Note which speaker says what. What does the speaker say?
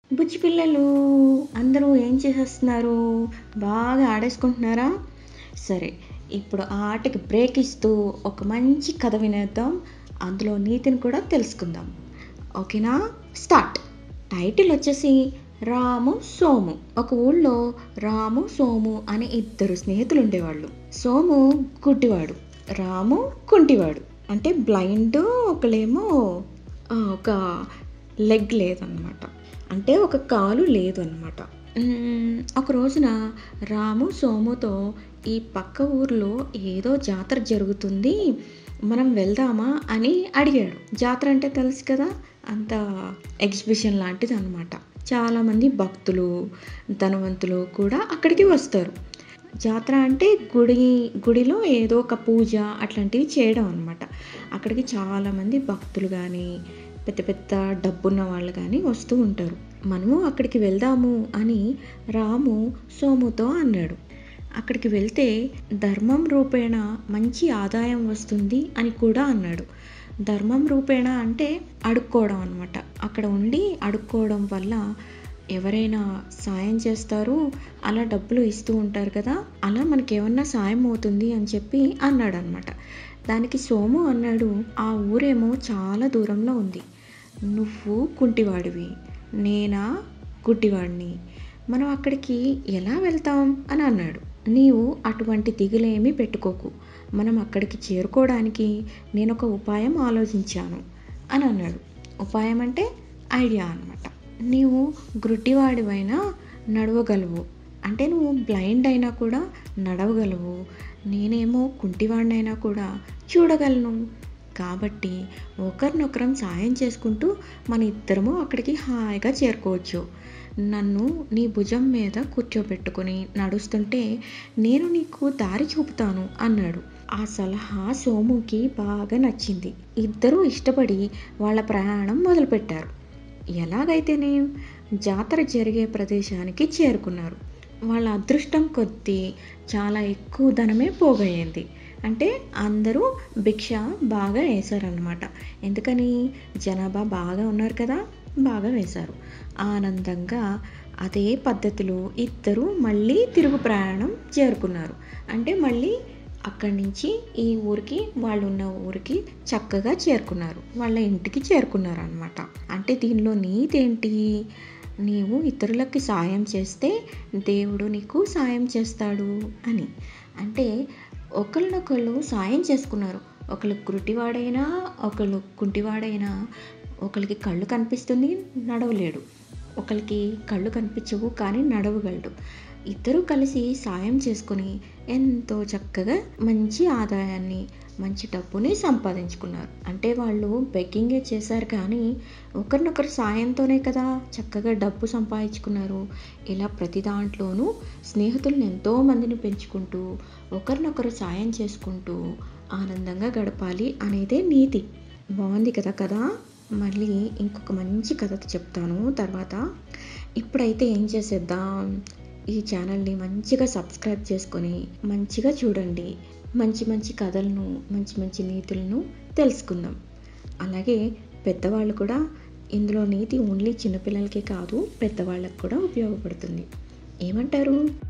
Speaker 1: బుజ్జి పిల్లలు అందరూ ఏం చేసేస్తున్నారు బాగా ఆడేసుకుంటున్నారా సరే ఇప్పుడు ఆ ఆటకి బ్రేక్ ఇస్తూ ఒక మంచి కథ వినేద్దాం అందులో నీతిని కూడా తెలుసుకుందాం ఓకేనా స్టార్ట్ టైటిల్ వచ్చేసి రాము సోము ఒక ఊళ్ళో రాము సోము అనే ఇద్దరు స్నేహితులు ఉండేవాళ్ళు సోము గుడ్డివాడు రాము కుంటివాడు అంటే బ్లైండ్ ఒకలేమో ఆ, ఒక లెగ్ లేదన్నమాట అంటే ఒక కాలు లేదు అనమాట ఒక రోజున రాము సోముతో ఈ పక్క ఊర్లో ఏదో జాతర జరుగుతుంది మనం వెళ్దామా అని అడిగాడు జాతర అంటే తెలుసు కదా అంత ఎగ్జిబిషన్ లాంటిది అనమాట చాలామంది భక్తులు ధనవంతులు కూడా అక్కడికి వస్తారు జాతర అంటే గుడి గుడిలో ఏదో ఒక పూజ అట్లాంటివి చేయడం అనమాట అక్కడికి చాలామంది భక్తులు కానీ పెద్ద పెద్ద డబ్బున్న వాళ్ళు కానీ వస్తూ ఉంటారు మనము అక్కడికి వెళ్దాము అని రాము సోముతో అన్నాడు అక్కడికి వెళ్తే ధర్మం రూపేణ మంచి ఆదాయం వస్తుంది అని కూడా అన్నాడు ధర్మం రూపేణ అంటే అడుక్కోవడం అనమాట అక్కడ ఉండి అడుక్కోవడం వల్ల ఎవరైనా సాయం చేస్తారు అలా డబ్బులు ఇస్తూ ఉంటారు కదా అలా మనకి ఏమన్నా సాయం అవుతుంది అని చెప్పి అన్నాడు అనమాట దానికి సోము అన్నాడు ఆ ఊరేమో చాలా దూరంలో ఉంది నువ్వు కుంటివాడివి నేనా గుడ్డివాడిని మనం అక్కడికి ఎలా వెళ్తాం అని అన్నాడు నీవు అటువంటి దిగులేమీ పెట్టుకోకు మనం అక్కడికి చేరుకోవడానికి నేను ఒక ఉపాయం ఆలోచించాను అని అన్నాడు ఉపాయం అంటే ఐడియా అనమాట నీవు గ్రుడ్డివాడివైనా నడవగలవు అంటే నువ్వు బ్లైండ్ అయినా కూడా నడవగలవు నేనేమో కుంటివాడినైనా కూడా చూడగలను కాబట్టి ఒకరినొకరం సాయం చేసుకుంటూ మన ఇద్దరము అక్కడికి హాయిగా చేరుకోవచ్చు నన్ను నీ భుజం మీద కూర్చోబెట్టుకొని నడుస్తుంటే నేను నీకు దారి చూపుతాను అన్నాడు ఆ సలహా సోముకి బాగా నచ్చింది ఇద్దరూ ఇష్టపడి వాళ్ళ ప్రయాణం మొదలుపెట్టారు ఎలాగైతేనే జాతర జరిగే ప్రదేశానికి చేరుకున్నారు వాళ్ళ అదృష్టం కొద్దీ చాలా ఎక్కువ ధనమే పోగయ్యింది అంటే అందరూ భిక్ష బాగా వేశారనమాట ఎందుకని జనాభా బాగా ఉన్నారు కదా బాగా వేశారు ఆనందంగా అదే పద్ధతిలో ఇద్దరు మళ్ళీ తిరుగు ప్రయాణం చేరుకున్నారు అంటే మళ్ళీ అక్కడి నుంచి ఈ ఊరికి వాళ్ళు ఉన్న ఊరికి చక్కగా చేరుకున్నారు వాళ్ళ ఇంటికి చేరుకున్నారు అనమాట అంటే దీనిలో నీతేంటి నీవు ఇతరులకి సాయం చేస్తే దేవుడు నీకు సాయం చేస్తాడు అని అంటే ఒకరినొకళ్ళు సాయం చేసుకున్నారు ఒకళ్ళు గురుటివాడైనా ఒకళ్ళు కుంటివాడైనా ఒకరికి కళ్ళు కనిపిస్తుంది నడవలేడు ఒకరికి కళ్ళు కనిపించవు కానీ నడవగలడు ఇద్దరూ కలిసి సాయం చేసుకుని ఎంతో చక్కగా మంచి ఆదాయాన్ని మంచి డబ్బుని సంపాదించుకున్నారు అంటే వాళ్ళు బెగ్గింగే చేశారు కానీ ఒకరినొకరు సాయంతోనే కదా చక్కగా డబ్బు సంపాదించుకున్నారు ఇలా ప్రతి దాంట్లోనూ స్నేహితులను ఎంతో మందిని పెంచుకుంటూ ఒకరినొకరు సాయం చేసుకుంటూ ఆనందంగా గడపాలి అనేదే నీతి బాగుంది కదా కదా మళ్ళీ ఇంకొక మంచి కథ చెప్తాను తర్వాత ఇప్పుడైతే ఏం చేసేద్దాం ఈ ఛానల్ని మంచిగా సబ్స్క్రైబ్ చేసుకొని మంచిగా చూడండి మంచి మంచి కథలను మంచి మంచి నీతులను తెలుసుకుందాం అలాగే పెద్దవాళ్ళు కూడా ఇందులో నీతి ఓన్లీ చిన్నపిల్లలకే కాదు పెద్దవాళ్ళకి కూడా ఉపయోగపడుతుంది ఏమంటారు